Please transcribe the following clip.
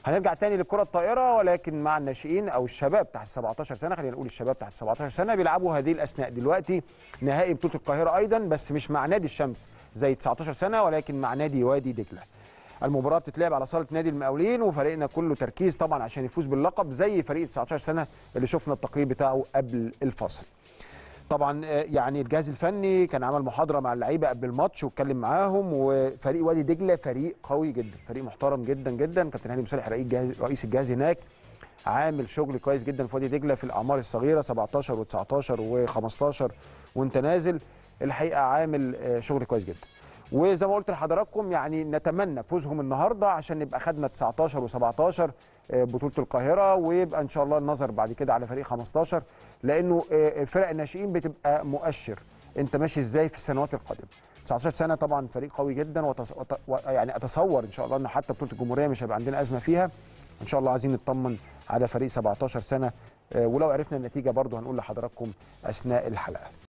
هنرجع تاني للكره الطائره ولكن مع الناشئين او الشباب تحت 17 سنه خلينا نقول الشباب تحت 17 سنه بيلعبوا هذه الاثناء دلوقتي نهائي بطوله القاهره ايضا بس مش مع نادي الشمس زي 19 سنه ولكن مع نادي وادي دجله المباراه بتتلعب على صاله نادي المقاولين وفريقنا كله تركيز طبعا عشان يفوز باللقب زي فريق 19 سنه اللي شفنا التقرير بتاعه قبل الفاصل طبعا يعني الجهاز الفني كان عمل محاضره مع اللعيبه قبل الماتش واتكلم معاهم وفريق وادي دجله فريق قوي جدا فريق محترم جدا جدا كابتن هاني مصالح رئيس الجهاز رئيس الجهاز هناك عامل شغل كويس جدا في وادي دجله في الاعمار الصغيره 17 و19 و15 وانت نازل الحقيقه عامل شغل كويس جدا وزي ما قلت لحضراتكم يعني نتمنى فوزهم النهارده عشان نبقى خدنا 19 و17 بطوله القاهره ويبقى ان شاء الله النظر بعد كده على فريق 15 لانه فرق الناشئين بتبقى مؤشر انت ماشي ازاي في السنوات القادمه 19 سنه طبعا فريق قوي جدا وتص... يعني اتصور ان شاء الله ان حتى بطوله الجمهوريه مش هيبقى عندنا ازمه فيها ان شاء الله عايزين نطمن على فريق 17 سنه ولو عرفنا النتيجه برضو هنقول لحضراتكم اثناء الحلقه